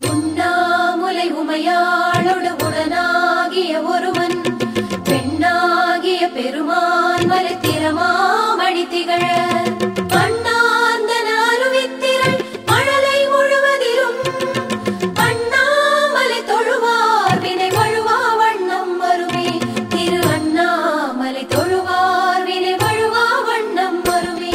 உண்ணாமுலை உமையாளோடு உடனாகிய ஒருவன் பெண்ணாகிய பெருமான் மலைத்திரமாமணி திகழ அண்ணாந்தன அருவித்திரள் மழலை முழுவதிலும் அண்ணாமலை தொழுவார் வினை வழுவா வண்ணம் வருமே திரு அண்ணாமலை தொழுவார் வினை வழுவா வண்ணம் வருமே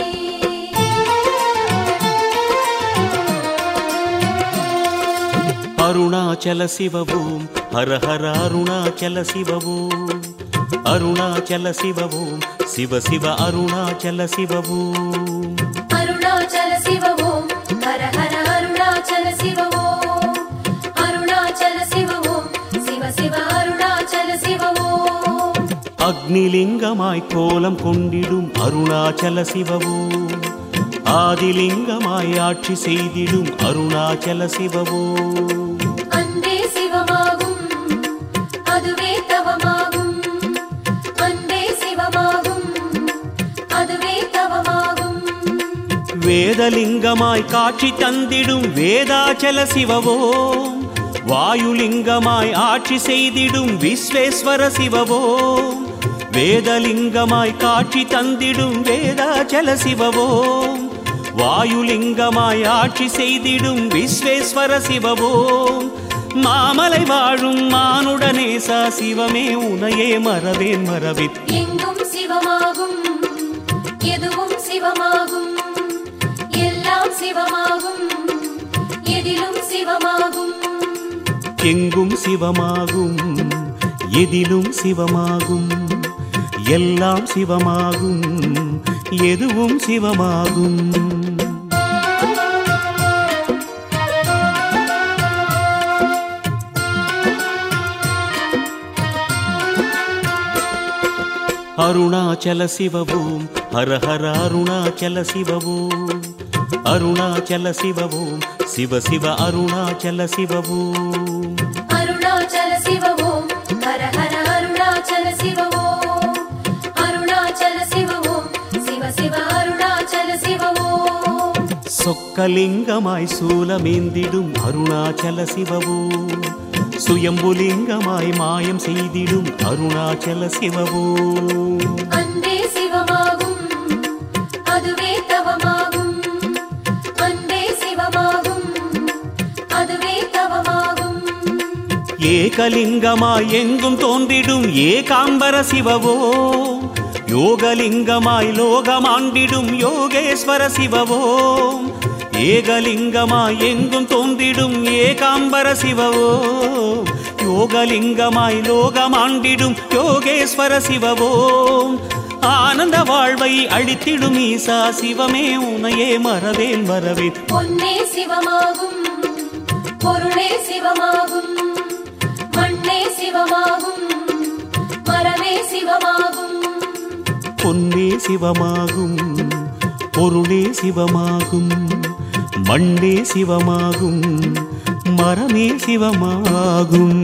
அருணாச்சல சிவவோம் ஹர ஹர அருணாச்சல சிவவோம் அருணாச்சல சிவவோம் சிவ சிவ அருணாச்சல சிவவோம் அருணாச்சல சிவவோம் ஹர ஹர அருணாச்சல சிவவோம் அருணாச்சல சிவவோம் சிவ சிவ அருணாச்சல சிவவோம் அக்னிலிங்கமாய் கோலம் கொண்டிடும் அருணாச்சல சிவவோம் ஆதிலிங்கமாய் ஆட்சி செய்திடும் அருணாச்சல சிவவோம் அன்பே சிவமாகும் அதுவே தவமாகும் அன்பே சிவமாகும் அதுவே தவமாகும் வேதலிங்கமாய் காட்சி தந்திடும் வேதாச்சல சிவவோம் வாயுலிங்கமாய் ஆட்சி செய்திடும் விஸ்வேஸ்வர சிவவோம் வேதலிங்கமாய் காட்சி தந்திடும் வேதாச்சல சிவவோம் வாயுலிங்கமாய் ஆட்சி செய்திடும் விஸ்வேஸ்வர சிவவோம் மாமலை வாழும் மானுடனேசா சிவமே உனையே மறவேன் மறவித் எங்கும் சிவமாகும் எதுவும் சிவமாகும் எல்லாம் சிவமாகும் எதிலும் சிவமாகும் எங்கும் சிவமாகும் எதிலும் சிவமாகும் எல்லாம் சிவமாகும் எதுவும் சிவமாகும் அருணாச்சல சிவவோம் ஹர ஹர அருணாச்சல சிவவோம் அருணாச்சல சிவவோம் சிவ சிவ அருணாச்சல சிவவோம் அருணாச்சல சிவவோம் ஹர ஹர அருணாச்சல சிவவோம் அருணாச்சல சிவவோம் சிவ சிவ அருணாச்சல சிவவோம் சொக்கலிங்கமாய் சூலமேந்திடும் அருணாச்சல சிவவோம் சுயம்புலிங்கமாய் மாயம் செய்திடும் அருணாச்சல சிவவோம் அன்பே சிவமாகும் அதுவே தவமாகும் அன்பே சிவமாகும் அதுவே தவமாகும் ஏகலிங்கமாய் எங்கும் தோன்றிடும் ஏகாம்பர சிவவோம் யோகலிங்கமாய் லோகமாண்டிடும் யோகேஸ்வர சிவவோம் ஏகலிங்கமாய் எங்கும் தோன்றிடும் ஏகாம்பர சிவவோம் யோகலிங்கமாய் லோகமாண்டிடும் யோகேஸ்வர சிவவோம் ஆனந்த வாழ்வை அளித்திடும் ஈசா சிவமே உனையே மறவேன் மறவேன் பொன்னே சிவமாகும் பொருளே சிவமாகும் மண்ணே சிவமாகும் மரமே சிவமாகும் பொன்னே சிவமாகும் பொருளே சிவமாகும் மண்ணே சிவமாகும் மரமே சிவமாகும்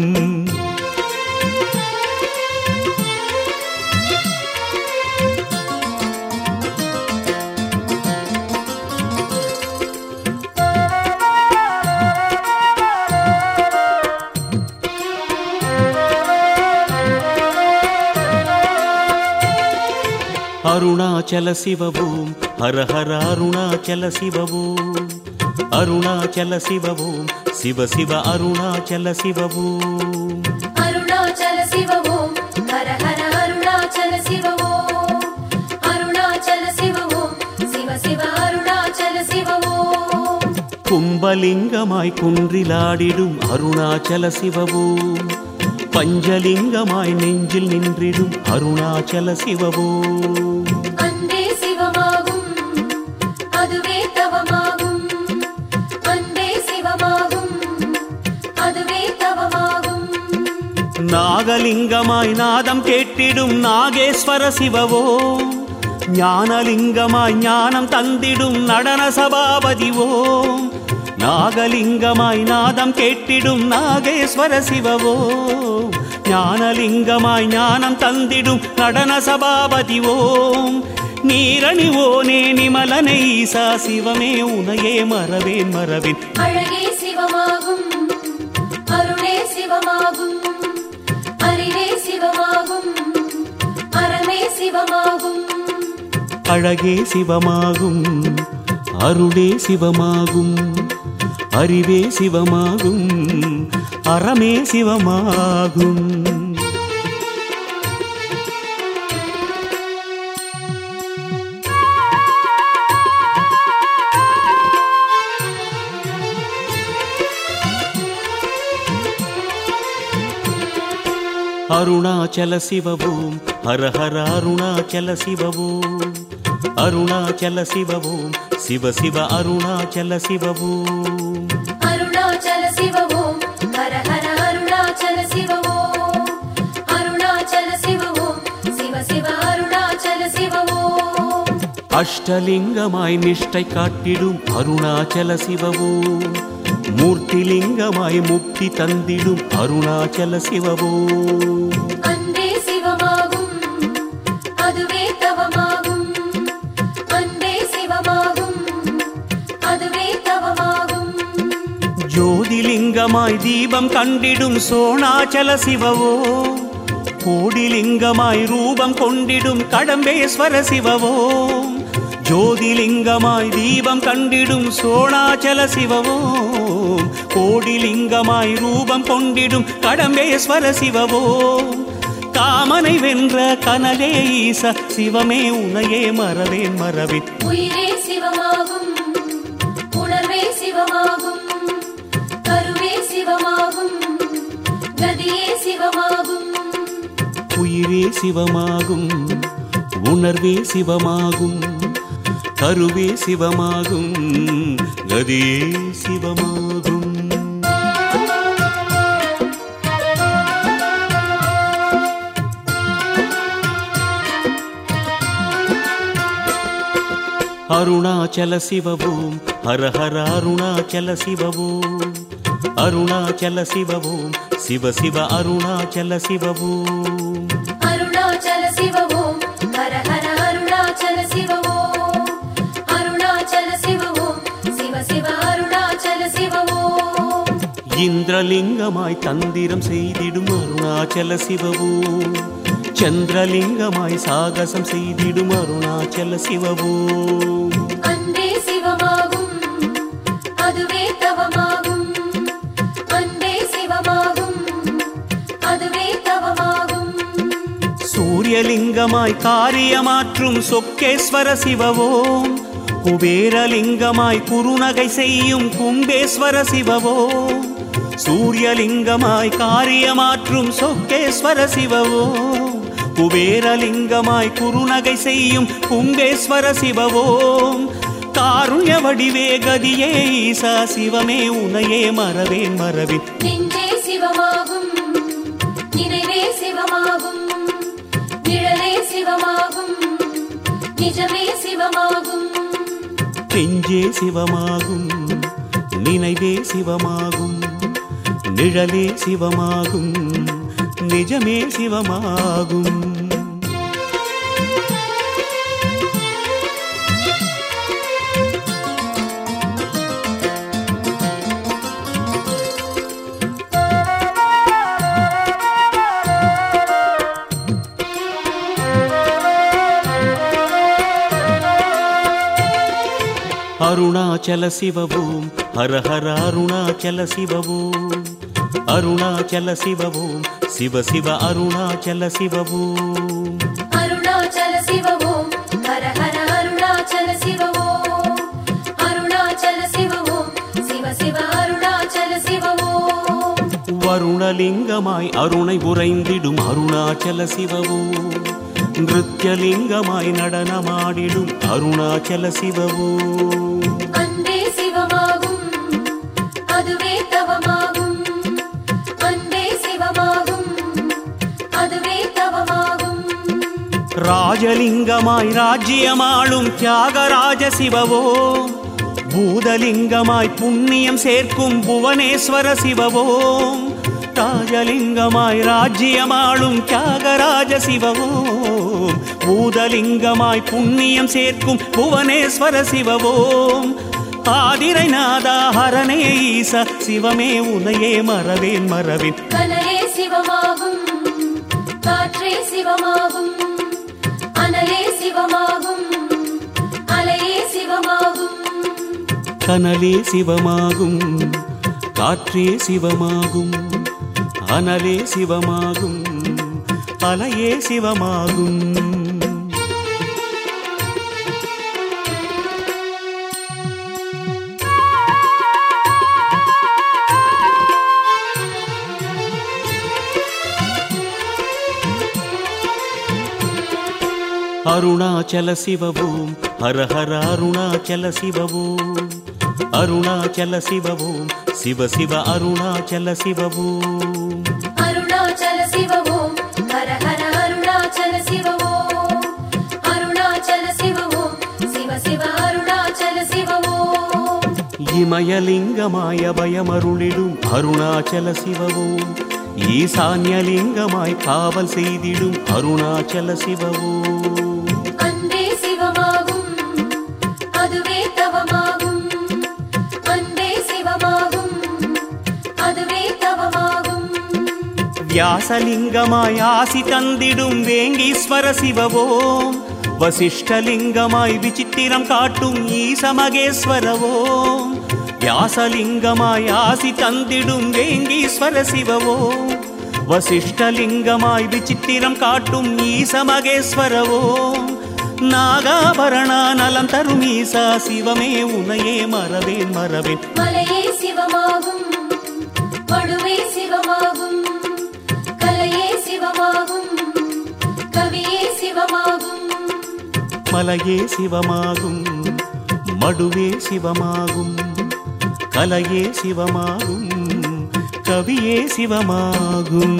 அருணாச்சல சிவவோம் ஹர ஹர அருணாச்சல சிவவோம் அருணாச்சல சிவவோம் சிவ சிவ அருணாச்சல சிவவோம் அருணாச்சல சிவவோம் ஹர ஹர அருணாச்சல சிவவோம் அருணாச்சல சிவவோம் சிவ சிவ அருணாச்சல சிவவோம் கும்பலிங்கமாய் குன்றிலாடிடும் அருணாச்சல சிவவோம் பஞ்சலிங்கமாய் நெஞ்சில் நின்றிடும் அருணாச்சல சிவவோம் அன்பே சிவமாகும் அதுவே தவமாகும் அன்பே சிவமாகும் அதுவே தவமாகும் நாகலிங்கமாய் நாதம் கேட்டிடும் நாகேஸ்வர சிவவோம் ஞானலிங்கமாய் ஞானம் தந்திடும் நடன சபாபதிவோம் நாகலிங்கமாய் நாதம் கேட்டிடும் நாகேஸ்வர சிவவோம் ஞானலிங்கமாய் ஞானம் தந்திடும் நடன சபாபதிவோம் நீரணிவோனே நிமலனை ஈசா சிவமே உனையே மறவேன் மறவேன் அழகே சிவமாகும் அழகே சிவமாகும் அருளே சிவமாகும் அறிவே சிவமாகும் அறமே சிவமாகும் அருணாச்சல சிவவோம் ஹர ஹர அருணாச்சல சிவவோம் அருணாச்சல சிவவோம் சிவ சிவ அருணாச்சல சிவவோம் அருணாச்சல சிவ ஓம் ஹர ஹர அருணாச்சல சிவ ஓம் அருணாச்சல சிவ ஓம் சிவ சிவ அருணாச்சல சிவ ஓம் அஷ்டலிங்கமாய் நிஷ்டை காட்டிடும் அருணாச்சல சிவவோம் மூர்த்திலிங்கமாய் முக்தி தந்திடும் அருணாச்சல சிவவோம் அன்பே சிவமாகும் அதுவே தவமாகும் அன்பே சிவமாகும் அதுவே தவமாகும் ஜோதிலிங்கமாய் தீபம் கண்டிடும் சோணாச்சல சிவவோ கோடிலிங்கமாய் ரூபம் கொண்டிடும் கடம்பேஸ்வர சிவவோ ஜோதிலிங்கமாய் தீபம் கண்டிடும் சோணாச்சல சிவவோ கோடிலிங்கமாய் ரூபம் கொண்டிடும் கடம்பேஸ்வர சிவவோ காமனை வென்ற கனலே ஈச சிவமே உனையே மறவேன் மறவேன் உயிரே சிவமாகும் உணர்வே சிவமாகும் கருவே சிவமாகும் கதியே சிவமாகும் உயிரே சிவமாகும் உணர்வே சிவமாகும் கருவே சிவமாகும் கதியே சிவமாகும் அருணாச்சல சிவவோம் ஹர ஹர அருணாச்சல சிவவோம் அருணாச்சல சிவவோம் சிவ சிவ அருணாச்சல சிவவோம் அருணாச்சல சிவ ஓம் ஹர ஹர அருணாச்சல சிவ ஓம் அருணாச்சல சிவ ஓம் சிவ சிவ அருணாச்சல சிவ ஓம் இந்திரலிங்கமாய் தந்திரம் செய்திடும் அருணாச்சல சிவவோம் சந்திரலிங்கமாய் சாகசம் செய்திடும் அருணாச்சல சிவவோம் அன்பே சிவமாகும் அதுவே தவமாகும் அன்பே சிவமாகும் அதுவே தவமாகும் சூரியலிங்கமாய் காரியமாற்றும் சொக்கேஸ்வர சிவவோம் குபேரலிங்கமாய் குறுநகை செய்யும் கும்பேஸ்வர சிவவோம் சூரியலிங்கமாய் காரியமாற்றும் சொக்கேஸ்வர சிவவோம் குபேரலிங்கமாய் குறுநகை செய்யும் கும்பேஸ்வர சிவவோம் காருண்ய வடிவே கதியே ஈசா சிவமே உனையே மறவேன் மறவேன் நெஞ்சே சிவமாகும் நினைவே சிவமாகும் நிழலே சிவமாகும் நிஜமே சிவமாகும் நெஞ்சே சிவமாகும் நினைவே சிவமாகும் நிழலே சிவமாகும் நிஜமே சிவமாகும் அருணாச்சல சிவவோம் ஹர ஹர அருணாச்சல சிவவோம் அருணாச்சல சிவவோம் சிவ சிவ அருணாச்சல சிவவோம் அருணாச்சல சிவ ஓம் ஹர ஹர அருணாச்சல சிவ ஓம் அருணாச்சல சிவ ஓம் சிவ சிவ அருணாச்சல சிவ ஓம் வருணலிங்கமாய் அருணை உறைந்திடும் அருணாச்சல சிவவோம் நிருத்யலிங்கமாய் நடனமாடிடும் அருணாச்சல சிவவோம் அன்பே சிவமாகும் அதுவே தவமாகும் அன்பே சிவமாகும் அதுவே தவமாகும் ராஜலிங்கமாய் ராஜ்யமாளும் தியாகராஜ சிவவோம் பூதலிங்கமாய் புண்ணியம் சேர்க்கும் புவனேஸ்வர சிவவோம் ராஜலிங்கமாய் ராஜ்யமாளும் தியாகராஜ சிவவோம் பூதலிங்கமாய் புண்ணியம் சேர்க்கும் புவனேஸ்வர சிவவோம் ஆதிரை நாதா ஹரனே ஈச சிவமே உனையே மறவேன் மறவேன் கனலே சிவமாகும் காற்றே சிவமாகும் அனலே சிவமாகும் கனலே சிவமாகும் காற்றே சிவமாகும் அனலே சிவமாகும் அலையே சிவமாகும் அருணாச்சல சிவவோம் ஹர ஹர அருணாச்சல சிவவோம் அருணாச்சல சிவவோம் சிவ சிவ அருணாச்சல சிவவோம் அருணாச்சல சிவ ஓம் ஹர ஹர அருணாச்சல சிவ ஓம் அருணாச்சல சிவ ஓம் சிவ சிவ அருணாச்சல சிவ ஓம் இமயலிங்கமாய பயமருளிடும் அருணாச்சல சிவவோம் ஈசான்யலிங்கமாய் காவல் செய்திடும் அருணாச்சல சிவவோம் அன்பே சிவமாகும் அதுவே தவமாகும் அன்பே சிவமாகும் அதுவே தவமாகும் வியாசலிங்கமாய் ஆசி தந்திடும் வேங்கீஸ்வர சிவவோம் வசிஷ்டலிங்கமாய் விசித்திரம் காட்டும் ஈசமகேஸ்வரவோம் வியாசலிங்கமாய் ஆசி தந்திடும் வேங்கீஸ்வர சிவவோம் வசிஷ்டலிங்கமாய் விசித்திரம் காட்டும் ஈசமகேஸ்வரவோம் நாகாபரணா நலம் தரும் ஈசா சிவமே உனையே மறவேன் மறவேன் மலையே சிவமாகும் மடுவே சிவமாகும் கலையே சிவமாகும் கவியே சிவமாகும் மலையே சிவமாகும் மடுவே சிவமாகும் கலையே சிவமாகும் கவியே சிவமாகும்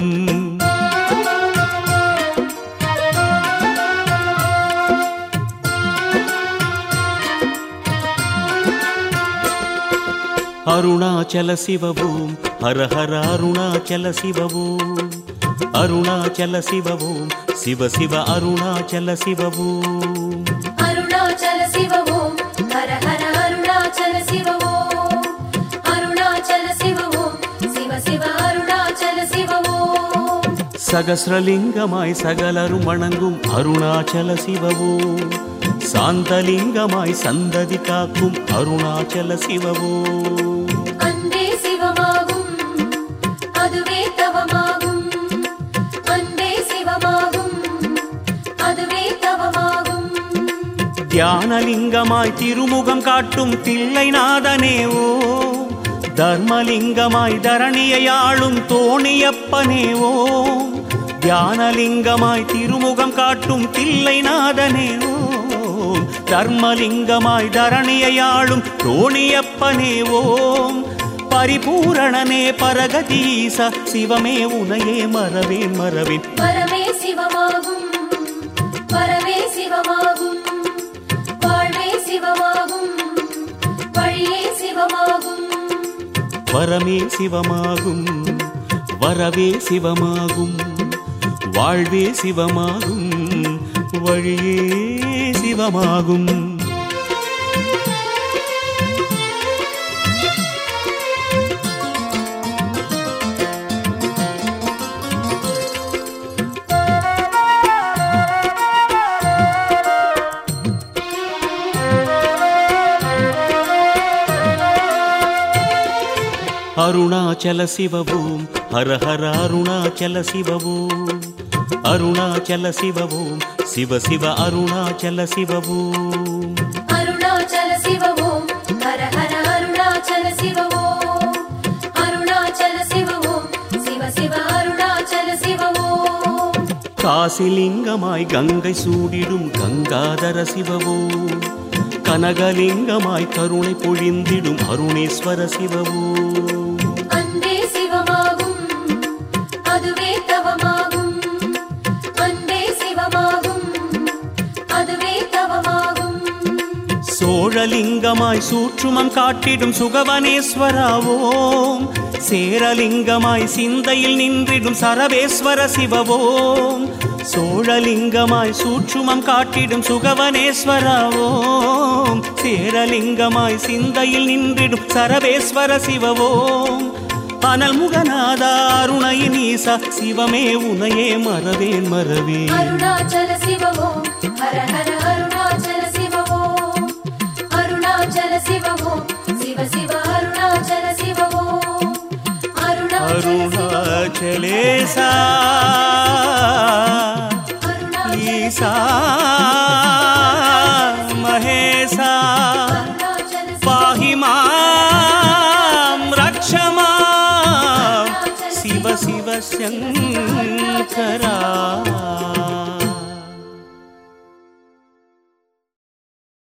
அருணாச்சல சிவவோம் ஹர ஹர அருணாச்சல சிவவோம் அருணாச்சல சிவவோம் சிவ சிவ அருணாச்சல சிவவோம் அருணாச்சல சிவ ஓம் ஹர ஹர அருணாச்சல சிவ ஓம் அருணாச்சல சிவ ஓம் சிவ சிவ அருணாச்சல சிவ ஓம் சகசிரலிங்கமாய் சகலரும் வணங்கும் அருணாச்சல சிவவோம் சாந்தலிங்கமாய் சந்ததி காக்கும் அருணாச்சல சிவவோம் அன்பே சிவமாகும் அதுவே தவமாகும் அன்பே சிவமாகும் அதுவே தவமாகும் தியானலிங்கமாய் திருமுகம் காட்டும் தில்லைநாதனே ஓ தர்மலிங்கமாய் தரணியை ஆளும் தோணியப்பனே ஓ தியானலிங்கமாய் திருமுகம் காட்டும் தில்லைநாதனே ஓ தர்மலிங்கமாய் தரணியை ஆளும் தோணியப்பனே ஓம் பரிபூரணனே பரகதீச சிவமே உனையே மறவேன் மறவேன் பரமே சிவமாகும் பரமே சிவமாகும் வாழ்வே சிவமாகும் வழியே சிவமாகும் வரமே சிவமாகும் வரவே சிவமாகும் வாழ்வே சிவமாகும் வழியே சிவமாகும் அருணாச்சல சிவவோம் ஹர ஹர அருணாச்சல சிவவோம் அருணாச்சல சிவவோம் சிவ சிவ அருணாச்சல சிவவோம் அருணாச்சல சிவ ஓம் ஹர ஹர அருணாச்சல சிவ ஓம் அருணாச்சல சிவ ஓம் சிவ சிவ அருணாச்சல சிவ ஓம் காசிலிங்கமாய் கங்கை சூடிடும் கங்காதர சிவவோம் கனகலிங்கமாய் கருணை பொழிந்திடும் அருணேஸ்வர சிவவோம் அன்பே சிவமாகும் அதுவே தவமாகும் அன்பே சிவமாகும் அதுவே தவமாகும் சோழலிங்கமாய் சூற்றுமம் காட்டிடும் சுகவனேஸ்வராவோம் சேரலிங்கமாய் சிந்தையில் நின்றிடும் சரவேஸ்வர சிவவோம் சோழலிங்கமாய் சூற்றுமம் காட்டிடும் சுகவனேஸ்வராவோம் சேரலிங்கமாய் சிந்தையில் நின்றிடும் சரவேஸ்வர சிவவோம் அனல் முகநாதா அருணையின் ஈசா சிவமே உனையே மறவேன் மறவேன் அருணாச்சல சிவ ஓம் ஹர ஹர அருணாச்சல சிவ ஓம் அருணாச்சல சிவ ஓம் சிவ அச்சலேசா ஈசா மகேசா அருணாச்சல பாஹி மாம் ரக்ஷ மாம் சிவ சிவ சங்கரா